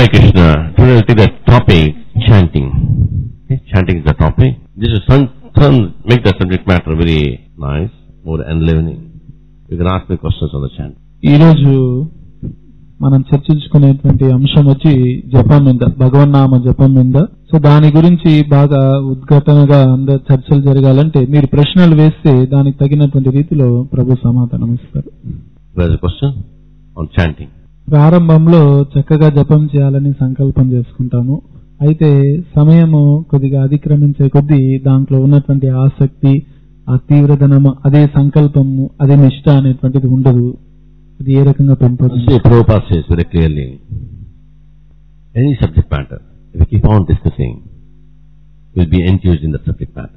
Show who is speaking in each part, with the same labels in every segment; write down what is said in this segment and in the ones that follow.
Speaker 1: Hare Krishna. Today we'll take the topic chanting. Okay, chanting is the topic. This is some, some make the subject matter very nice, more enlivening. You can ask me questions on the chant.
Speaker 2: ఈరోజు మనం చర్చించుకునేటువంటి అంశం వచ్చి జపం మీద భగవన్నామ జపం మీద so దాని గురించి బాగా ఉద్ఘాటనగా అందరు చర్చలు జరగాలంటే మీరు ప్రశ్నలు వేస్తే దానికి తగినటువంటి రీతిలో ప్రభు సమాధానం ఇస్తారు
Speaker 1: There's a question on chanting.
Speaker 2: ప్రారంభంలో చక్కగా జపం చేయాలని సంకల్పం చేసుకుంటాము అయితే సమయము కొద్దిగా అతిక్రమించే కొద్దీ దాంట్లో ఉన్నటువంటి ఆసక్తి ఆ తీవ్రధనము అదే సంకల్పము అదే నిష్ట అనేటువంటిది ఉండదు అది ఏ రకంగా పెంపొంది
Speaker 1: See, Prabhupada says very clearly, any subject matter, if we keep on discussing, we'll be enthused in the subject matter.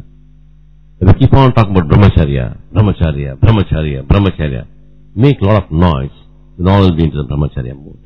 Speaker 1: If we keep on talking about brahmacharya, brahmacharya, brahmacharya, brahmacharya, make a lot of noise, then all will be into the brahmacharya mood.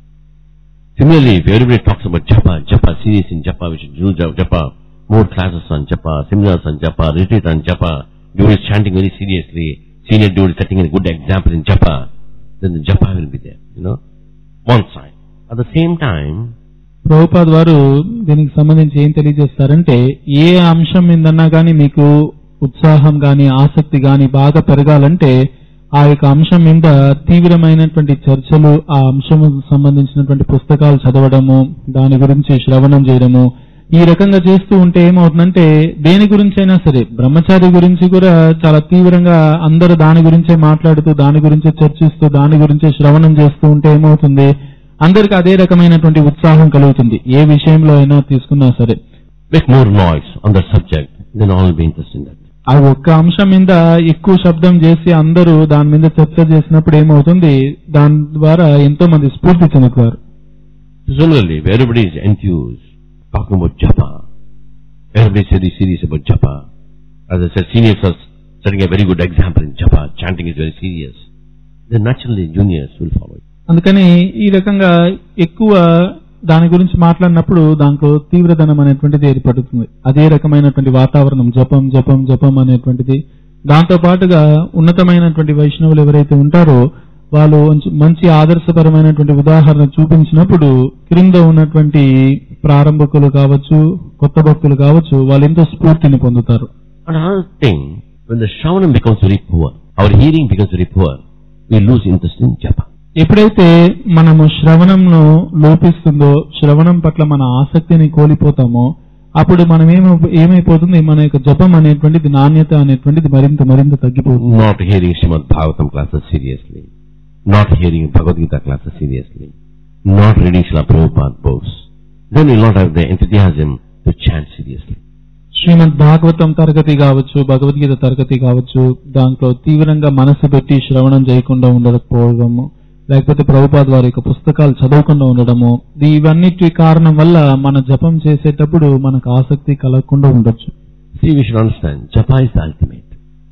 Speaker 1: Similarly, if everybody talks about japa, japa, serious in japa, we should do ja- japa, more classes on japa, seminars on japa, retreat on japa, dude is chanting very seriously, senior dude is setting a good example in japa, then the japa will be there, you know, one side. At the same time,
Speaker 2: Prabhupad వారు దీనికి సంబంధించి ఏం తెలియజేస్తారంటే ఏ అంశం మీదన్నా గానీ మీకు ఉత్సాహం గాని ఆసక్తి గాని బాగా పెరగాలంటే ఆ యొక్క అంశం మీద తీవ్రమైనటువంటి చర్చలు ఆ అంశము సంబంధించినటువంటి పుస్తకాలు చదవడము దాని గురించి శ్రవణం చేయడము ఈ రకంగా చేస్తూ ఉంటే ఏమవుతుందంటే దేని గురించైనా సరే బ్రహ్మచారి గురించి కూడా చాలా తీవ్రంగా అందరూ దాని గురించే మాట్లాడుతూ దాని గురించే చర్చిస్తూ దాని గురించే శ్రవణం చేస్తూ ఉంటే ఏమవుతుంది అందరికి అదే రకమైనటువంటి ఉత్సాహం కలుగుతుంది ఏ విషయంలో అయినా తీసుకున్నా సరే
Speaker 1: make more noise on the subject, then all will be interested in that.
Speaker 2: ఆ ఒక్క అంశం మీద ఎక్కువ శబ్దం చేసి అందరూ దాని మీద చర్చ చేసినప్పుడు ఏమవుతుంది దాని ద్వారా ఎంతో మంది స్ఫూర్తి చెందుతారు
Speaker 1: Similarly, if everybody is enthused, talking about japa, everybody is very serious about japa. As I said, seniors are setting a very good example in japa, chanting is very serious. Then naturally juniors will follow it.
Speaker 2: అందుకని ఈ రకంగా ఎక్కువ దాని గురించి మాట్లాడినప్పుడు దాంట్లో తీవ్రధనం అనేటువంటిది ఏర్పడుతుంది అదే రకమైనటువంటి వాతావరణం జపం జపం జపం అనేటువంటిది దాంతో పాటుగా ఉన్నతమైనటువంటి వైష్ణవులు ఎవరైతే ఉంటారో వాళ్ళు మంచి- మంచి ఆదర్శపరమైనటువంటి ఉదాహరణ చూపించినప్పుడు క్రింద ఉన్నటువంటి ప్రారంభకులు కావచ్చు కొత్త భక్తులు కావచ్చు వాళ్ళు ఎంతో స్ఫూర్తిని పొందుతారు
Speaker 1: And another thing, when the shravanam becomes very poor, our hearing becomes very poor, we lose interest in japa.
Speaker 2: ఎప్పుడైతే మనము శ్రవణంను లోపిస్తుందో శ్రవణం పట్ల మన ఆసక్తిని కోల్పోతామో అప్పుడు మనం ఏమ ఏమైపోతుంది మన యొక్క జపం అనేటువంటిది నాణ్యత అనేటువంటిది మరింత మరింత తగ్గిపోతుంది
Speaker 1: Not hearing Srimad Bhagavatam classes seriously, not hearing Bhagavad Gita classes seriously, not reading Srila Prabhupada books, then we will not have the enthusiasm to chant seriously.
Speaker 2: శ్రీమద్ భాగవతం తరగతి కావచ్చు భగవద్గీత తరగతి కావచ్చు దాంట్లో తీవ్రంగా మనసు పెట్టి శ్రవణం చేయకుండా ఉండకపోవడము లేకపోతే ప్రభుపాద్ వారి యొక్క పుస్తకాలు చదవకుండా ఉండడము ఇవన్నిటి కారణం వల్ల మన జపం చేసేటప్పుడు మనకు ఆసక్తి కలగకుండా ఉండొచ్చు
Speaker 1: See, we should understand, japa is the ultimate.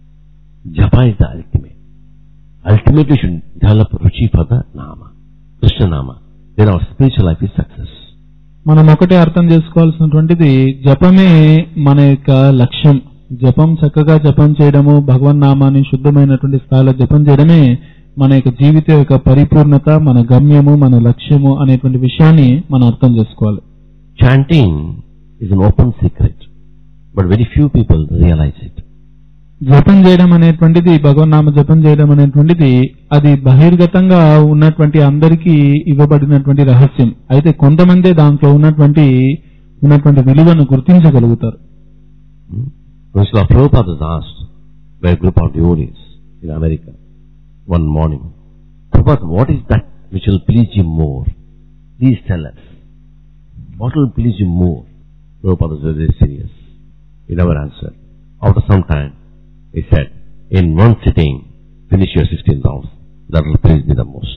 Speaker 1: Japa is the ultimate. Ultimately, we should develop ruchi for the nama, Krishna nama. Then our spiritual life is success.
Speaker 2: మనం ఒకటే అర్థం చేసుకోవాల్సినటువంటిది జపమే మన యొక్క లక్ష్యం జపం చక్కగా జపం చేయడము భగవన్ నామాన్ని శుద్ధమైనటువంటి స్థాయిలో జపం చేయడమే మన యొక్క జీవిత యొక్క పరిపూర్ణత మన గమ్యము మన లక్ష్యము అనేటువంటి విషయాన్ని మనం అర్థం చేసుకోవాలి
Speaker 1: Chanting is an open secret, but very few people realize it.
Speaker 2: జపం చేయడం అనేటువంటిది భగవన్నామ జపం చేయడం అనేటువంటిది అది బహిర్గతంగా ఉన్నటువంటి అందరికీ ఇవ్వబడినటువంటి రహస్యం అయితే కొంతమందే దాంట్లో ఉన్నటువంటి ఉన్నటువంటి విలువను గుర్తించగలుగుతారు
Speaker 1: Hmm? When Srila Prabhupada was asked by a group of devotees in America one morning, Prabhupada, what is that which will please you more? Please tell us. What will please you more? Prabhupada was very serious. He never answered. After some time, he said, in one sitting, finish your 16 rounds. That will please me the most.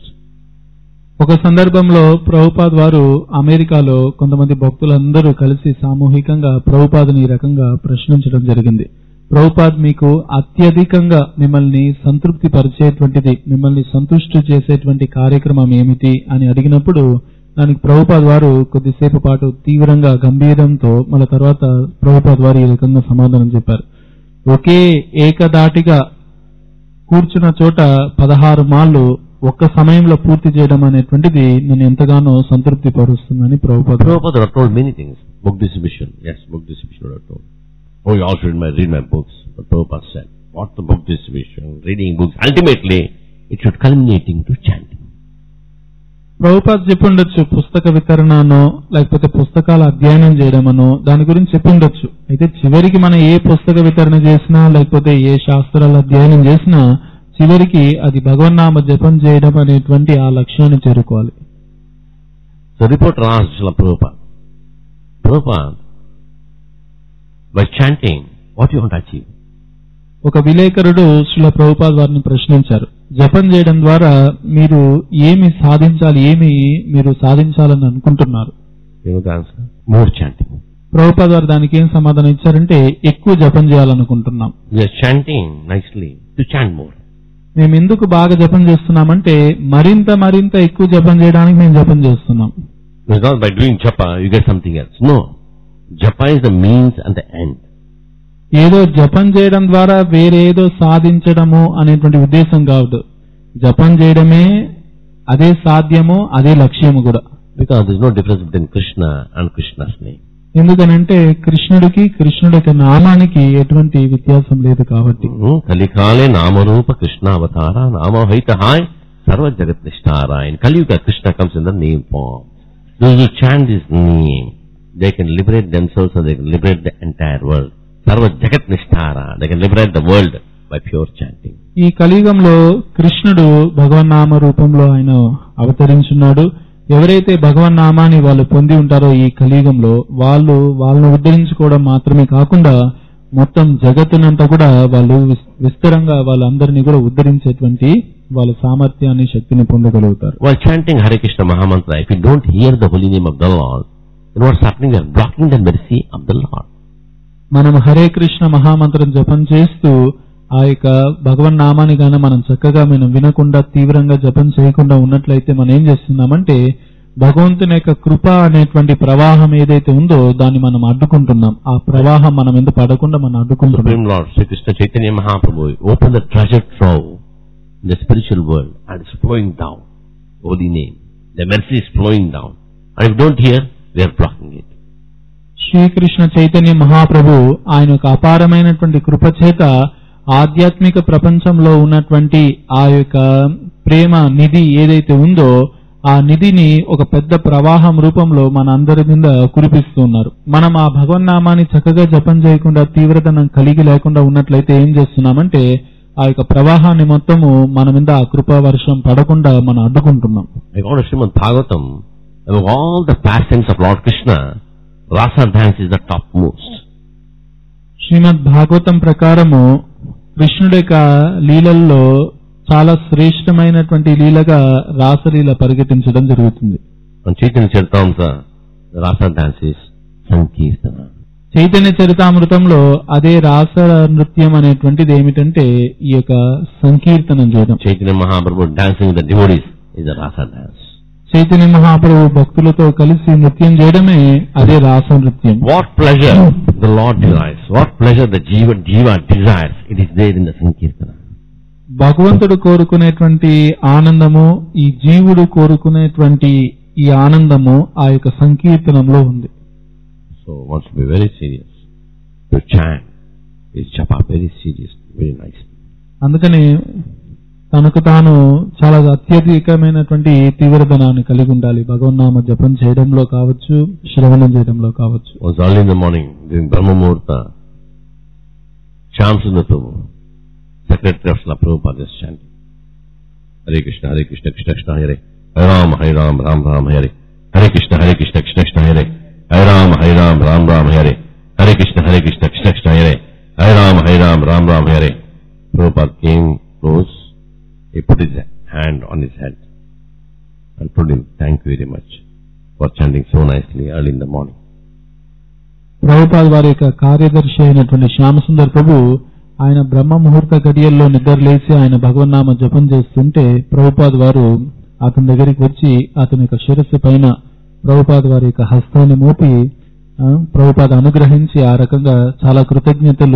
Speaker 2: ఒక సందర్భంలో ప్రభుపాద్ వారు అమెరికాలో కొంతమంది భక్తులందరూ కలిసి సామూహికంగా ప్రభుపాదుని ఈ రకంగా ప్రశ్నించడం జరిగింది ప్రభుపాద్ మీకు అత్యధికంగా మిమ్మల్ని సంతృప్తి పరిచేటువంటిది మిమ్మల్ని సంతుష్టి చేసేటువంటి కార్యక్రమం ఏమిటి అని అడిగినప్పుడు దానికి ప్రభుపాద్ వారు కొద్దిసేపు పాటు తీవ్రంగా గంభీరంతో మళ్ళీ తర్వాత ప్రభుపాద్ వారు ఈ రకంగా సమాధానం చెప్పారు ఒకే ఏకదాటిగా కూర్చున్న చోట పదహారు మాళ్ళు ఒక్క సమయంలో పూర్తి చేయడం అనేటువంటిది నన్ను ఎంతగానో సంతృప్తి పరుస్తుందని Prabhupada
Speaker 1: Prabhupada would have told many things. Book distribution. Yes, book distribution would have told. Oh, you all should read my, read my books. But Prabhupada said, what the book distribution, reading books, ultimately, it should culminating to chanting.
Speaker 2: Prabhupada చెప్పుండొచ్చు పుస్తక వితరణనో లేకపోతే పుస్తకాల అధ్యయనం చేయడమనో దాని గురించి చెప్పుండొచ్చు అయితే చివరికి మనం ఏ పుస్తక వితరణ చేసినా లేకపోతే ఏ శాస్త్రాల అధ్యయనం చేసినా చివరికి అది భగవన్నామ జపం చేయడం అనేటువంటి ఆ లక్ష్యాన్ని చేరుకోవాలి
Speaker 1: So reporter asked Srila Prabhupada, Prabhupada, by chanting, what do you want to achieve?
Speaker 2: ఒక విలేకరుడు శ్రీల ప్రభుపాద్ వారిని ప్రశ్నించారు జపం చేయడం ద్వారా మీరు ఏమి సాధించాలి ఏమి మీరు సాధించాలని అనుకుంటున్నారు
Speaker 1: You know the answer? More chanting.
Speaker 2: Prabhupad వారు దానికి ఏం సమాధానం ఇచ్చారంటే ఎక్కువ జపం చేయాలనుకుంటున్నాం
Speaker 1: We are chanting nicely to chant more.
Speaker 2: మేము ఎందుకు బాగా జపం చేస్తున్నామంటే మరింత మరింత ఎక్కువ జపం చేయడానికి మేము జపం చేస్తున్నాం
Speaker 1: It's not by doing japa, you get something else. No. Japa is the means and the end.
Speaker 2: ఏదో జపం చేయడం ద్వారా వేరేదో సాధించడము అనేటువంటి ఉద్దేశం కాదు జపం చేయడమే అదే సాధ్యము అదే లక్ష్యము కూడా
Speaker 1: Because there's no difference between Krishna and Krishna's name.
Speaker 2: ఎందుకనంటే కృష్ణుడికి కృష్ణుడి యొక్క నామానికి ఎటువంటి వ్యత్యాసం లేదు కాబట్టి
Speaker 1: Hmm, కలికాలే నామరూప కృష్ణ అవతార నామహైత హాయ్ సర్వ జగత్ నిష్ఠారా in కలియుగ Krishna comes in the name form those who chant his name they can liberate themselves and they can liberate the entire world సర్వ జగత్ నిష్ఠారా they can liberate the world by pure chanting
Speaker 2: ఈ కలియుగంలో కృష్ణుడు భగవన్నామ రూపంలో ఆయన అవతరించున్నాడు ఎవరైతే భగవన్నామాన్ని వాళ్ళు పొంది ఉంటారో ఈ కలియుగంలో వాళ్ళు వాళ్ళని ఉద్ధరించుకోవడం మాత్రమే కాకుండా మొత్తం జగత్తునంతా కూడా వాళ్ళు విస్- విస్తరంగా వాళ్ళందరినీ కూడా ఉద్ధరించేటువంటి వాళ్ళ సామర్థ్యాన్ని శక్తిని పొందగలుగుతారు
Speaker 1: while chanting Hare Krishna Mahamantra if you don't hear the holy name of the Lord then what's happening we are blocking the mercy of the Lord
Speaker 2: మనం హరే కృష్ణ మహామంత్రం జపం చేస్తూ ఆ యొక్క భగవన్ నామాన్ని గాన మనం చక్కగా మనం వినకుండా తీవ్రంగా జపం చేయకుండా ఉన్నట్లయితే మనం ఏం చేస్తున్నామంటే భగవంతుని యొక్క కృప అనేటువంటి ప్రవాహం ఏదైతే ఉందో దాన్ని మనం అడ్డుకుంటున్నాం ఆ ప్రవాహం మనం ఎందుకు పడకుండా మనం అడ్డుకుంటున్నాం
Speaker 1: Supreme Lord Sri Krishna Chaitanya Mahaprabhu opened the treasure trove in the spiritual world and it's flowing down. Holy name. The mercy is flowing down. And if you don't hear, we are blocking it.
Speaker 2: Srikrishna Chaitanya మహాప్రభు ఆయన యొక్క అపారమైనటువంటి కృప చేత ఆధ్యాత్మిక ప్రపంచంలో ఉన్నటువంటి ఆ యొక్క ప్రేమ నిధి ఏదైతే ఉందో ఆ నిధిని ఒక పెద్ద ప్రవాహం రూపంలో మన అందరి మీద కురిపిస్తూ ఉన్నారు మనం ఆ భగవన్నామాన్ని చక్కగా జపం చేయకుండా తీవ్రతనం కలిగి లేకుండా ఉన్నట్లయితే ఏం చేస్తున్నామంటే ఆ యొక్క ప్రవాహాన్ని మొత్తము మన మీద ఆ కృపా వర్షం పడకుండా మనం అడ్డుకుంటున్నాం
Speaker 1: According to Srimad Bhagavatam, among all the pastimes of Lord Krishna, Rasa dance is the topmost.
Speaker 2: శ్రీమద్ భాగవతం ప్రకారము కృష్ణుడి యొక్క లీలల్లో చాలా శ్రేష్టమైనటువంటి లీలగా రాసలీల పరిగెట్టించడం జరుగుతుంది
Speaker 1: On Chaitanya Charitamrita, the Rasa dance is Sankirtana.
Speaker 2: Chaitanya చరితామృతంలో అదే రాస నృత్యం అనేటువంటిది ఏమిటంటే ఈ యొక్క సంకీర్తనం చేయడం
Speaker 1: Chaitanya Mahaprabhu dancing with the devotees is the Rasa dance.
Speaker 2: Chaitanya మహాప్రభు భక్తులతో కలిసి నృత్యం చేయడమే అదే రాస నృత్యం
Speaker 1: What pleasure the Lord desires, what pleasure the Jiva, Jiva desires, it is there in the Sankirtana.
Speaker 2: భగవంతుడు కోరుకునేటువంటి ఆనందము ఈ జీవుడు కోరుకునేటువంటి ఈ ఆనందము ఆ యొక్క సంకీర్తనంలో ఉంది
Speaker 1: So one should be very serious. To chant is japa very serious, very nice.
Speaker 2: అందుకని తనకు తాను చాలా అత్యధికమైనటువంటి తీవ్రతనాన్ని కలిగి ఉండాలి భగవన్నామ జపం చేయడంలో కావచ్చు శ్రవణం చేయడంలో కావచ్చు
Speaker 1: Was early in the morning during Brahma Muhurta, Shamsundar Prabhu, secretary of Srila Prabhupada is chanting. Hare Krishna, Hare Krishna, Krishna Krishna Hare, Hare Ram, Hare Ram, Ram Ram Hare, Hare Krishna, Hare Krishna, Krishna Krishna Hare, Hare Ram, Hare Ram, Ram Ram Hare, Hare Krishna, Hare Krishna, Krishna Krishna Hare, Hare Ram, Hare Ram, Ram Ram Hare. Prabhupada came close, he put his hand on his head and told him, thank you very much for chanting so nicely early in the morning.
Speaker 2: Prabhupad వారి యొక్క కార్యదర్శి అయినటువంటి శ్యామసుందర్ ప్రభు ఆయన బ్రహ్మ ముహూర్త గడియల్లో నిద్రలేసి ఆయన భగవన్నామ జపం చేస్తుంటే ప్రభుపాద్ వారు అతని దగ్గరికి వచ్చి అతని యొక్క శిరస్సు పైన ప్రభుపాద్ వారి యొక్క హస్తాన్ని మోపి ఆ, ప్రభుపాద్ అనుగ్రహించి ఆ రకంగా చాలా కృతజ్ఞతలు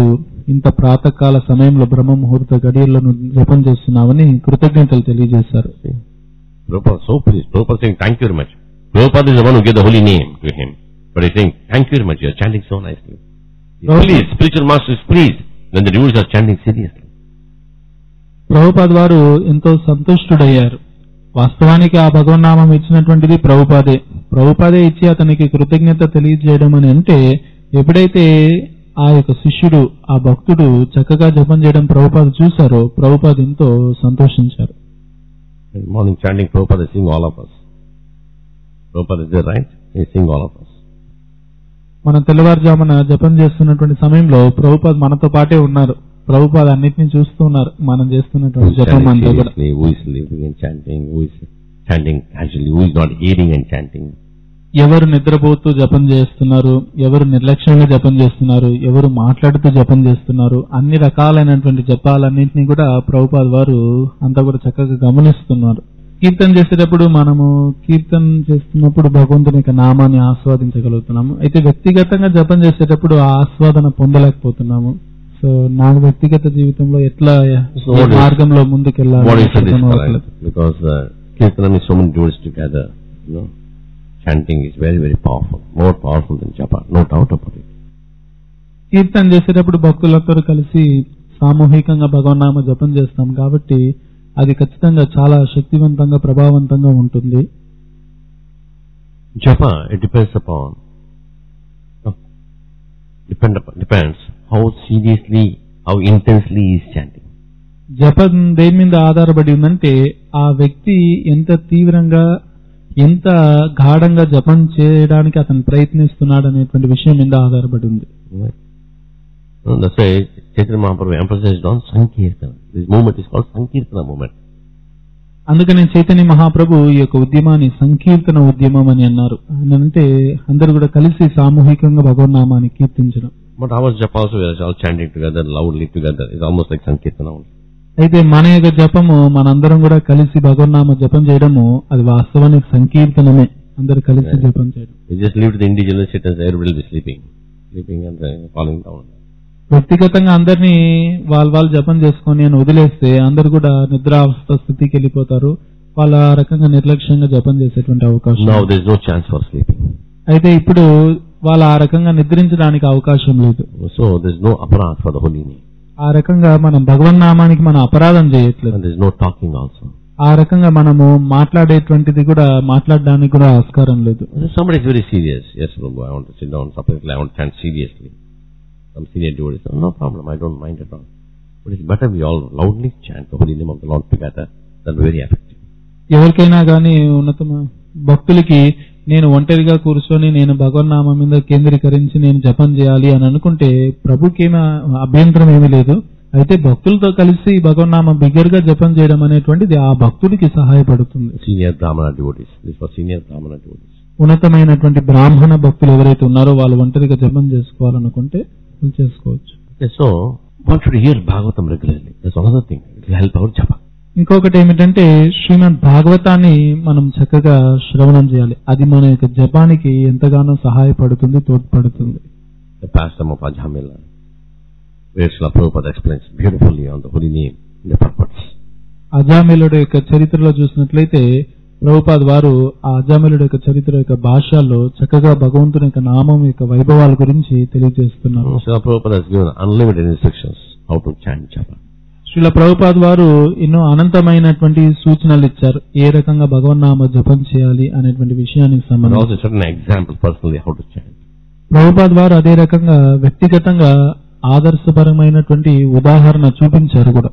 Speaker 2: ఇంత ప్రాతకాల సమయంలో బ్రహ్మ ముహూర్త గడియల్లో నువ్వు జపం చేస్తున్నావని కృతజ్ఞతలు తెలియజేశారు
Speaker 1: See? Prabhupada so pleased. Prabhupada saying, thank you very much. Prabhupada is the one who gave the holy name to him. But he's saying, thank you very much, you're chanting so nicely. He's
Speaker 2: Prabhupada-
Speaker 1: pleased. Spiritual master is pleased when the devotees are chanting seriously.
Speaker 2: Prabhupad వారు ఎంతో సంతుష్టుడయ్యారు వాస్తవానికి ఆ భగవన్నామం ఇచ్చినటువంటిది ప్రభుపాదే ప్రభుపాదే ఇచ్చి అతనికి కృతజ్ఞత తెలియజేయడం అని అంటే ఎప్పుడైతే ఆ యొక్క శిష్యుడు ఆ భక్తుడు చక్కగా జపం చేయడం ప్రభుపాద చూశారో ప్రభుపాద్ ఎంతో సంతోషించారు
Speaker 1: In morning chanting, Prabhupada is seeing all of us. Prabhupada is there, right? He is seeing all of us.
Speaker 2: మనం తెల్లవారుజామున జపం చేస్తున్నటువంటి సమయంలో ప్రభుపాద్ మనతో పాటే ఉన్నారు ప్రభుపాద్ అన్నిటిని చూస్తూ ఉన్నారు మనం
Speaker 1: Who
Speaker 2: చేస్తున్నటువంటి
Speaker 1: is
Speaker 2: జపం
Speaker 1: chanting
Speaker 2: అంతా కూడా
Speaker 1: seriously, who is living and chanting, who is chanting casually, who is not hearing and chanting.
Speaker 2: ఎవరు నిద్రపోతూ జపం చేస్తున్నారు ఎవరు నిర్లక్ష్యంగా జపం చేస్తున్నారు ఎవరు మాట్లాడుతూ జపం చేస్తున్నారు అన్ని రకాలైనటువంటి జపాలన్నింటినీ కూడా ప్రభుపాద్ వారు అంతా కూడా చక్కగా గమనిస్తున్నారు కీర్తన చేసేటప్పుడు మనము కీర్తన చేస్తున్నప్పుడు భగవంతుని యొక్క నామాన్ని ఆస్వాదించగలుగుతున్నాము అయితే వ్యక్తిగతంగా జపం చేసేటప్పుడు ఆ ఆస్వాదన పొందలేకపోతున్నాము సో నా వ్యక్తిగత జీవితంలో ఎట్లా
Speaker 1: So
Speaker 2: ఏ
Speaker 1: what is-
Speaker 2: మార్గంలో ముందుకెళ్ళాలి
Speaker 1: What is the
Speaker 2: అర్థం
Speaker 1: disparate?
Speaker 2: అవ్వట్లేదు.
Speaker 1: Because uh, Kirtanam is so many devotees together, you know. Chanting is very, very powerful. More powerful than japa, no doubt about it.
Speaker 2: కీర్తన చేసేటప్పుడు భక్తులతో కలిసి సామూహికంగా భగవన్నామ జపం చేస్తాం కాబట్టి అది ఖచ్చితంగా చాలా శక్తివంతంగా ప్రభావవంతంగా ఉంటుంది
Speaker 1: Japa, it depends upon, no, depend upon, depends how seriously, how intensely he is chanting.
Speaker 2: జపం దేని మీద ఆధారపడి ఉందంటే ఆ వ్యక్తి ఎంత తీవ్రంగా ఎంత గాఢంగా జపం చేయడానికి అతను ప్రయత్నిస్తున్నాడు అనేటువంటి విషయం మీద ఆధారపడి ఉంది
Speaker 1: Right? No, that's why Chaitanya Mahaprabhu emphasized on Sankirtana. This movement is called Sankirtana movement.
Speaker 2: అందుకనే చైతన్య మహాప్రభు ఈ యొక్క ఉద్యమాన్ని సంకీర్తన ఉద్యమం అని అన్నారు అంటే అందరూ కూడా కలిసి సామూహికంగా భగవన్నామాన్ని కీర్తించడం
Speaker 1: But our japa also, we are all chanting together, loudly together. It's almost like Sankirtana only.
Speaker 2: అయితే మన యొక్క జపము మనందరం కూడా కలిసి భగవన్నామ జపం చేయడము అది వాస్తవానికి సంకీర్తనమే అందరు కలిసి
Speaker 1: Right.
Speaker 2: జపం చేయడం
Speaker 1: We just leave to the individual sitters, everybody will be sleeping. Sleeping and uh, falling down.
Speaker 2: వ్యక్తిగతంగా అందరినీ వాళ్ళ వాళ్ళు జపం చేసుకొని అని వదిలేస్తే అందరు కూడా నిద్రావస్థ స్థితికి వెళ్ళిపోతారు వాళ్ళ ఆ రకంగా నిర్లక్ష్యంగా జపం చేసేటువంటి అవకాశం
Speaker 1: Now there is no chance for sleeping.
Speaker 2: అయితే ఇప్పుడు వాళ్ళ ఆ రకంగా నిద్రించడానికి అవకాశం లేదు
Speaker 1: So there is no aparat for the holy name.
Speaker 2: ఆ రకంగా మనం భగవన్నామానికి మనం అపరాధం చేయట్లేదు
Speaker 1: And there is no talking also.
Speaker 2: ఆ రకంగా మనము మాట్లాడేటువంటిది కూడా మాట్లాడడానికి కూడా ఆస్కారం లేదు
Speaker 1: If somebody is very serious, yes, Prabhu, I want to sit down separately, I want to chant seriously. Some senior devotees, oh, no problem, I don't mind at all. But it's better we all loudly chant the holy name of the Lord together. That's very effective.
Speaker 2: ఎవరికైనా గాని ఉన్నతమ భక్తులకి నేను ఒంటరిగా కూర్చొని నేను భగవన్నామం మీద కేంద్రీకరించి నేను జపం చేయాలి అని అనుకుంటే ప్రభుకి ఏమీ అభ్యంతరం ఏమీ లేదు అయితే భక్తులతో కలిసి భగవన్నామం బిగ్గరగా జపం చేయడం అనేటువంటిది ఆ భక్తుడికి సహాయపడుతుంది
Speaker 1: Senior Brahmana devotees. This is for senior Brahmana devotees.
Speaker 2: ఉన్నతమైనటువంటి బ్రాహ్మణ భక్తులు ఎవరైతే ఉన్నారో వాళ్ళు ఒంటరిగా జపం చేసుకోవాలనుకుంటే వాళ్ళు చేసుకోవచ్చు
Speaker 1: Okay, so, one should hear Bhagavatam regularly. That's another thing. It will help our japa.
Speaker 2: ఇంకొకటి ఏమిటంటే శ్రీమద్ భాగవతాన్ని మనం చక్కగా శ్రవణం చేయాలి అది మన యొక్క జపానికి ఎంతగానో సహాయపడుతుంది తోడ్పడుతుంది
Speaker 1: The pastime of Ajamila, where Srila Prabhupada explains beautifully on the holy name and the purpose.
Speaker 2: అజామిలుడు యొక్క చరిత్రలో చూసినట్లయితే ప్రభుపాద్ వారు ఆ అజామిలుడు యొక్క చరిత్ర యొక్క భాషల్లో చక్కగా భగవంతుని యొక్క నామం యొక్క వైభవాల గురించి తెలియజేస్తున్నారు
Speaker 1: Srila Prabhupada has given unlimited instructions how to chant japa.
Speaker 2: Srila Prabhupad వారు ఎన్నో అనంతమైనటువంటి సూచనలు ఇచ్చారు ఏ రకంగా భగవన్నామ జపం చేయాలి అనేటువంటి విషయానికి
Speaker 1: And
Speaker 2: సంబంధించి
Speaker 1: also certain examples personally how to chant.
Speaker 2: Prabhupad వారు అదే రకంగా వ్యక్తిగతంగా ఆదర్శపరమైనటువంటి ఉదాహరణ చూపించారు కూడా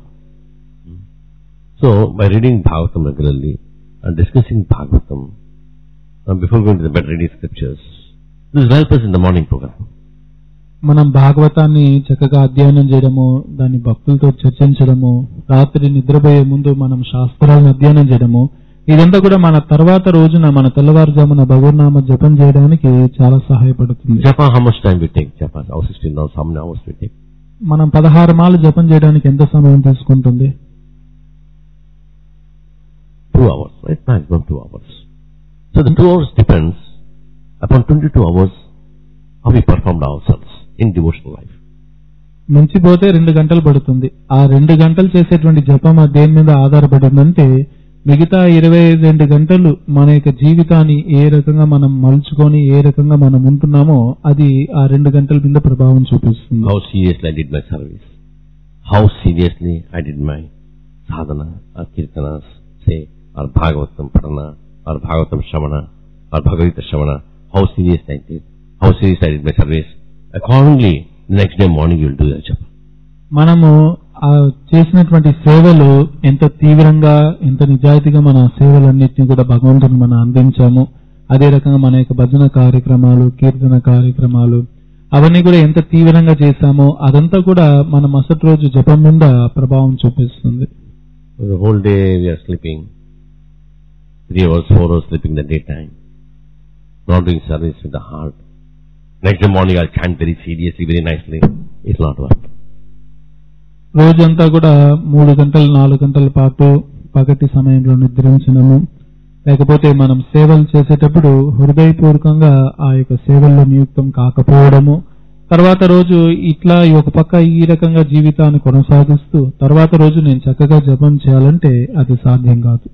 Speaker 1: So, by reading Bhagavatam regularly and discussing Bhagavatam, and before going to the bed reading scriptures, this will help us in the morning program.
Speaker 2: మనం భాగవతాన్ని చక్కగా అధ్యయనం చేయడము దాన్ని భక్తులతో చర్చించడము రాత్రి నిద్రపోయే ముందు మనం శాస్త్రాలను అధ్యయనం చేయడము ఇదంతా కూడా మన తర్వాత రోజున మన తెల్లవారుజామున భగవన్నామ జపం చేయడానికి చాలా సహాయపడుతుంది
Speaker 1: Japa, how much time we take? Japa, how 16 hours, how many hours we take?
Speaker 2: మనం పదహారు మాలు జపం చేయడానికి ఎంత సమయం తీసుకుంటుంది
Speaker 1: Two hours, right? Maximum two hours. So the two hours depends upon 22 hours how we performed ourselves in devotional life.
Speaker 2: మించిపోతే రెండు గంటలు పడుతుంది ఆ రెండు గంటలు చేసేటువంటి జపం అది దేని మీద ఆధారపడిందంటే మిగతా ఇరవై రెండు గంటలు మన యొక్క జీవితాన్ని ఏ రకంగా మనం మలుచుకొని ఏ రకంగా మనం ఉంటున్నామో అది ఆ రెండు గంటల మీద ప్రభావం చూపిస్తుంది
Speaker 1: How seriously I did my service. How seriously I did my sadhana or kirtanas, say, or Bhagavatam Padana, or Bhagavatam Shramana, or Bhagavata Shramana. How serious I did. How serious I did my service. Accordingly, the next day morning you will do your japa.
Speaker 2: మనము ఆ చేసినటువంటి సేవలు ఎంత తీవ్రంగా ఎంత నిజాయితీగా మన సేవలన్నింటినీ కూడా భగవంతుని మనం అందించాము అదే రకంగా మన యొక్క భజన కార్యక్రమాలు కీర్తన కార్యక్రమాలు అవన్నీ కూడా ఎంత తీవ్రంగా చేశామో అదంతా కూడా మన మరుసటి రోజు జపం మీద ప్రభావం చూపిస్తుంది
Speaker 1: The whole day we are sleeping. Three hours, four hours sleeping in the daytime. Not doing service with the heart. Next day morning I'll chant very seriously, very nicely. It's not work.
Speaker 2: రోజంతా కూడా మూడు గంటలు నాలుగు గంటల పాటు పగటి సమయంలో నిద్రించడము లేకపోతే మనం సేవలు చేసేటప్పుడు హృదయపూర్వకంగా ఆ యొక్క సేవల్లో నియుక్తం కాకపోవడము తర్వాత రోజు ఇట్లా ఈ ఒక పక్క ఈ రకంగా జీవితాన్ని కొనసాగిస్తూ తర్వాత రోజు నేను చక్కగా జపం చేయాలంటే అది సాధ్యం కాదు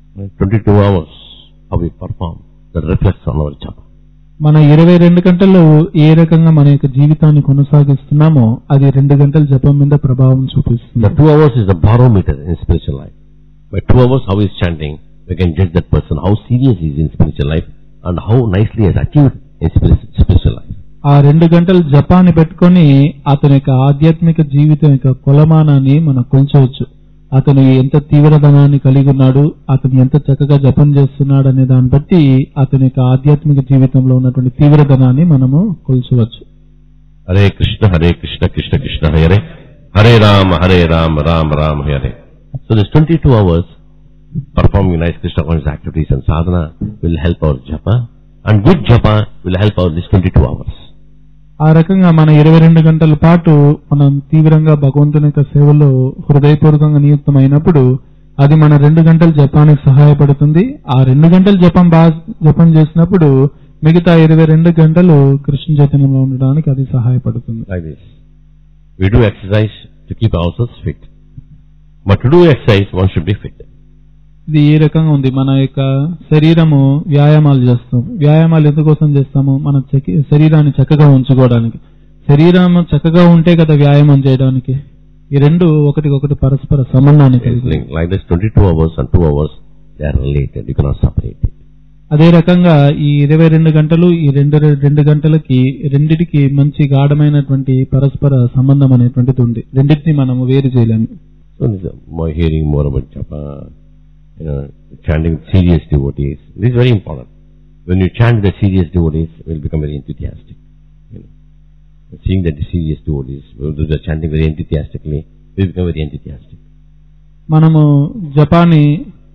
Speaker 1: 22 hours how we perform that reflects on our japa.
Speaker 2: మన ఇరవై రెండు గంటల్లో ఏ రకంగా మన యొక్క జీవితాన్ని కొనసాగిస్తున్నామో అది రెండు గంటల జపం మీద ప్రభావం చూపిస్తుంది
Speaker 1: The two hours is the barometer in spiritual life. By two hours how he is chanting, we can judge that person how serious he is in spiritual life and how nicely he has achieved in spiri- spiritual life.
Speaker 2: ఆ రెండు గంటల జపాన్ని పెట్టుకొని అతని యొక్క ఆధ్యాత్మిక జీవితం యొక్క కొలమానాన్ని మనం కొల్చవచ్చు అతను ఎంత తీవ్రధనాన్ని కలిగి ఉన్నాడు అతను ఎంత చక్కగా జపం చేస్తున్నాడు అనే దాన్ని బట్టి అతని యొక్క ఆధ్యాత్మిక జీవితంలో ఉన్నటువంటి తీవ్రధనాన్ని మనము కొల్చవచ్చు
Speaker 1: Hare Krishna, Hare Krishna, Krishna Krishna, Hare Hare Ram, Hare Ram, Ram Ram, Hare. So this 22 hours performing nice Krishna conscious activities and sadhana will help our japa and good japa will help our this 22 hours.
Speaker 2: ఆ రకంగా మన ఇరవై రెండు గంటల పాటు మనం తీవ్రంగా భగవంతుని యొక్క సేవలో హృదయపూర్వకంగా నియుక్తమైనప్పుడు అది మన రెండు గంటల జపానికి సహాయపడుతుంది ఆ రెండు గంటల జపం బాగా జపం చేసినప్పుడు మిగతా ఇరవై రెండు గంటలు కృష్ణ చైతన్యంలో ఉండడానికి అది సహాయపడుతుంది
Speaker 1: like this. We do exercise to keep ourselves fit. But to do exercise, one should be fit.
Speaker 2: ఇది ఏ రకంగా ఉంది మన యొక్క శరీరము వ్యాయామాలు చేస్తాం వ్యాయామాలు ఎందుకోసం చేస్తాము మన చకి- శరీరాన్ని చక్కగా ఉంచుకోవడానికి శరీరం చక్కగా ఉంటే కదా వ్యాయామం చేయడానికి ఈ రెండు ఒకటికొకటి పరస్పర సంబంధాన్ని
Speaker 1: It's
Speaker 2: కలిగి
Speaker 1: linked. Like this, 22 hours and 2 hours, they are related. You cannot separate it.
Speaker 2: అదే రకంగా ఈ ఇరవై రెండు గంటలు ఈ రెండు రెండు గంటలకి రెండిటికి మంచి గాఢమైనటువంటి పరస్పర సంబంధం అనేటువంటిది ఉంది రెండింటిని మనము వేరు చేయలేము
Speaker 1: So this is more hearing more about japa, you know, chanting with serious devotees. This is very important. When you chant with the serious devotees, you will become very enthusiastic. You know, seeing that the serious devotees, will do the chanting very enthusiastically, we become very enthusiastic.
Speaker 2: మనము జపాన్ని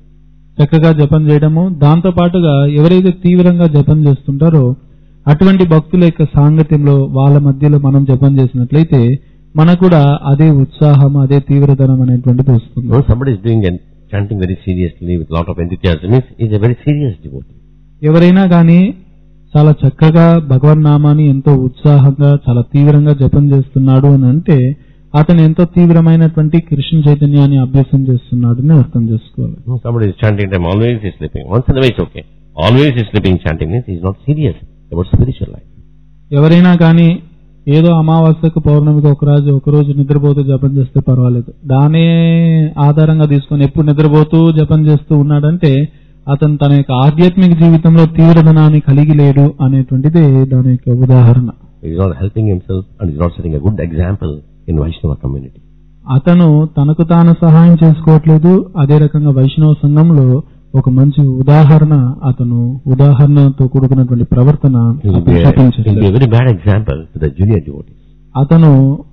Speaker 2: చక్కగా జపం చేయడము దాంతో పాటుగా ఎవరైతే తీవ్రంగా జపం చేస్తుంటారో అటువంటి భక్తుల యొక్క సాంగత్యంలో వాళ్ళ మధ్యలో మనం జపం చేసినట్లయితే మనకు కూడా అదే ఉత్సాహం అదే తీవ్రతనం అనేటువంటిది వస్తుంది
Speaker 1: When somebody is doing and chanting very seriously with lot of enthusiasm, means he is a very serious devotee.
Speaker 2: ఎవరైనా గాని చాలా చక్కగా భగవన్ నామాన్ని ఎంతో ఉత్సాహంగా చాలా తీవ్రంగా జపం చేస్తున్నాడు అని అంటే అతను ఎంతో తీవ్రమైనటువంటి కృష్ణ చైతన్యాన్ని అభ్యాసం చేస్తున్నాడు అని అర్థం చేసుకోవాలి
Speaker 1: When somebody is chanting time, always he is sleeping. Once in a way it's okay. Always he is sleeping chanting means he is not serious about spiritual life.
Speaker 2: ఎవరైనా కానీ ఏదో అమావాస్యకు పౌర్ణమికి ఒక రోజు ఒక రోజు నిద్రపోతూ జపం చేస్తే పర్వాలేదు దానే ఆధారంగా తీసుకొని ఎప్పుడు నిద్రపోతూ జపం చేస్తూ ఉన్నాడంటే అతను తన యొక్క ఆధ్యాత్మిక జీవితంలో తీవ్రధనాన్ని కలిగి లేడు అనేటువంటిదే దాని యొక్క ఉదాహరణ
Speaker 1: He is not helping himself and he is not setting a good example in Vaishnava community.
Speaker 2: అతను తనకు తాను సహాయం చేసుకోవట్లేదు అదే రకంగా వైష్ణవ సంఘంలో ఒక మంచి ఉదాహరణ అతను ఉదాహరణతో కూడుకున్నటువంటి ప్రవర్తన
Speaker 1: He will
Speaker 2: అతను
Speaker 1: be a, he will be
Speaker 2: చూపించట్లేదు
Speaker 1: a very bad example to the junior devotees.
Speaker 2: అతను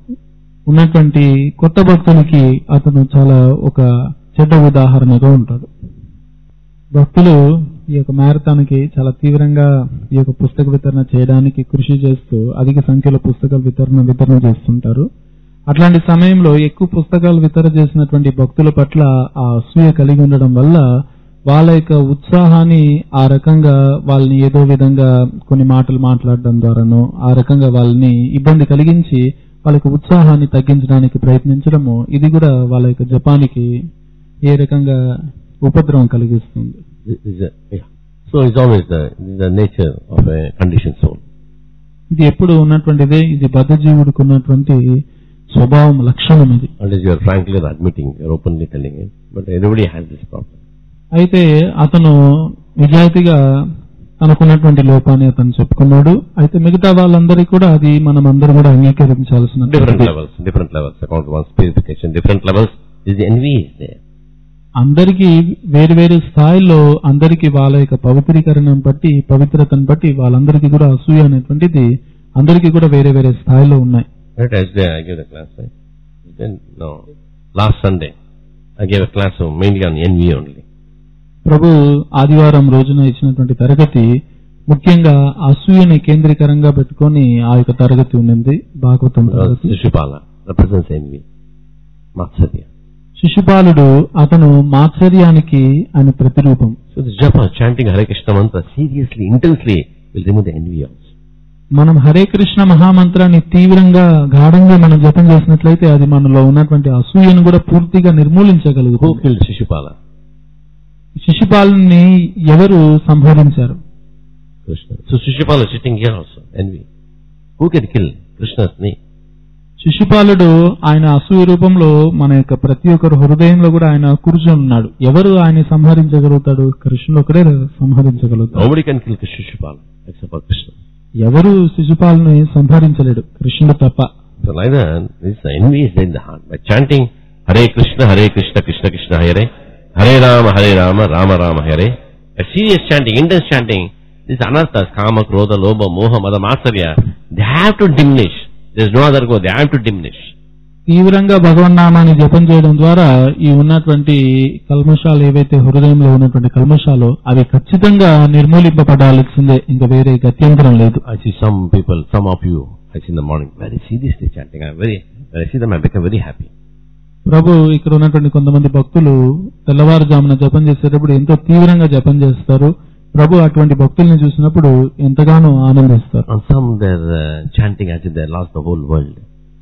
Speaker 2: ఉన్నటువంటి కొత్త భక్తునికి అతను చాలా ఒక చెడ్డ ఉదాహరణగా ఉంటాడు భక్తులు ఈ యొక్క మ్యారథాన్కి చాలా తీవ్రంగా ఈ యొక్క పుస్తక వితరణ చేయడానికి కృషి చేస్తూ అధిక సంఖ్యలో పుస్తకాల వితరణ వితరణ చేస్తుంటారు అట్లాంటి సమయంలో ఎక్కువ పుస్తకాలు వితరణ చేసినటువంటి భక్తుల పట్ల ఆ అసూయ కలిగి ఉండడం వల్ల వాళ్ళ యొక్క ఉత్సాహాన్ని ఆ రకంగా వాళ్ళని ఏదో విధంగా కొన్ని మాటలు మాట్లాడడం ద్వారానో ఆ రకంగా వాళ్ళని ఇబ్బంది కలిగించి వాళ్ళ యొక్క ఉత్సాహాన్ని తగ్గించడానికి ప్రయత్నించడము ఇది కూడా వాళ్ళ యొక్క జపానికి ఏ రకంగా ఉపద్రవం కలిగిస్తుంది
Speaker 1: This is a- yeah. So it's always the, the nature of a conditioned soul.
Speaker 2: ఇది ఎప్పుడు ఉన్నటువంటిదే ఇది బద్ధజీవుడికి ఉన్నటువంటి స్వభావం లక్షణం ఇది
Speaker 1: Unless you are frankly admitting, you are openly telling it. But everybody has this problem.
Speaker 2: అయితే అతను నిజాయితీగా తనకున్నటువంటి లోపాన్ని అతను చెప్పుకున్నాడు అయితే మిగతా వాళ్ళందరికీ కూడా అది మనం అందరూ కూడా అంగీకరించాల్సిన
Speaker 1: Different levels, different levels. According to one's purification, different levels. Is the envy is there.
Speaker 2: అందరికీ వేరు వేరు స్థాయిల్లో అందరికీ వాళ్ళ యొక్క పవిత్రీకరణను బట్టి పవిత్రతను బట్టి వాళ్ళందరికీ కూడా అసూయ అనేటువంటిది అందరికీ కూడా వేరే వేరే స్థాయిలో ఉన్నాయి
Speaker 1: Right, yesterday I gave the class, right? Then, no. Last Sunday, I gave a class of mainly on envy only.
Speaker 2: ప్రభు ఆదివారం రోజున ఇచ్చినటువంటి తరగతి ముఖ్యంగా అసూయని కేంద్రీకరంగా పెట్టుకొని ఆ యొక్క తరగతి ఉన్నది భాగవతం
Speaker 1: Because
Speaker 2: తరగతి
Speaker 1: Shishupala represents envy. Matsarya.
Speaker 2: శిశుపాలుడు అతను మాత్సర్యానికి ఆయన ప్రతిరూపం
Speaker 1: So this japa, chanting Hare Krishna mantra seriously, intensely, will remove the envy also.
Speaker 2: మనం హరే కృష్ణ మహామంత్రాన్ని తీవ్రంగా గాఢంగా మనం జపం చేసినట్లయితే అది మనలో ఉన్నటువంటి అసూయను కూడా పూర్తిగా
Speaker 1: Who
Speaker 2: నిర్మూలించగలుగుతుంది
Speaker 1: killed Shishupala?
Speaker 2: శిశుపాలుని ఎవరు సంహరించారు
Speaker 1: Krishna. So Shishupala is sitting here also, envy. Who can kill Krishna's name?
Speaker 2: శిశుపాలుడు ఆయన అసూయ రూపంలో మన యొక్క ప్రతి ఒక్కరు హృదయంలో కూడా ఆయన కూర్చొని ఉన్నాడు ఎవరు ఆయన సంహరించగలుగుతాడు కృష్ణుడు ఒకడే సంహరించగలుగుతాడు
Speaker 1: Nobody can kill Shishupala except for Krishna.
Speaker 2: ఎవరు శిశుపాలని సంహరించలేడు కృష్ణుడు తప్ప
Speaker 1: So like that, this envy is in the heart. By chanting Hare Krishna, Hare Krishna, Krishna Krishna, Hare, Hare Rama, Hare Rama, Rama Rama, Hare. A serious chanting, intense chanting, these anarthas, Kama, Krodha, Lobha, Moha, Mada, Matsarya, they have to diminish. There's no other go, they have to diminish.
Speaker 2: తీవ్రంగా భగవన్నామాన్ని జపం చేయడం ద్వారా ఈ ఉన్నటువంటి కల్మషాలు ఏవైతే హృదయంలో ఉన్నటువంటి కల్మషాలు అవి ఖచ్చితంగా నిర్మూలింపబడాల్సిందే ఇంకా వేరే గత్యంతరం లేదు
Speaker 1: I see some people, some of you, I see in the morning, very seriously chanting. I'm very, when I see them, I become very happy.
Speaker 2: ప్రభు ఇక్కడ ఉన్నటువంటి కొంతమంది భక్తులు తెల్లవారుజామున జపం చేసేటప్పుడు ఎంతో తీవ్రంగా జపం చేస్తారు ప్రభు అటువంటి భక్తుల్ని చూసినప్పుడు ఎంతగానో ఆనందిస్తారు
Speaker 1: And some, they're uh, chanting as if they lost the whole world.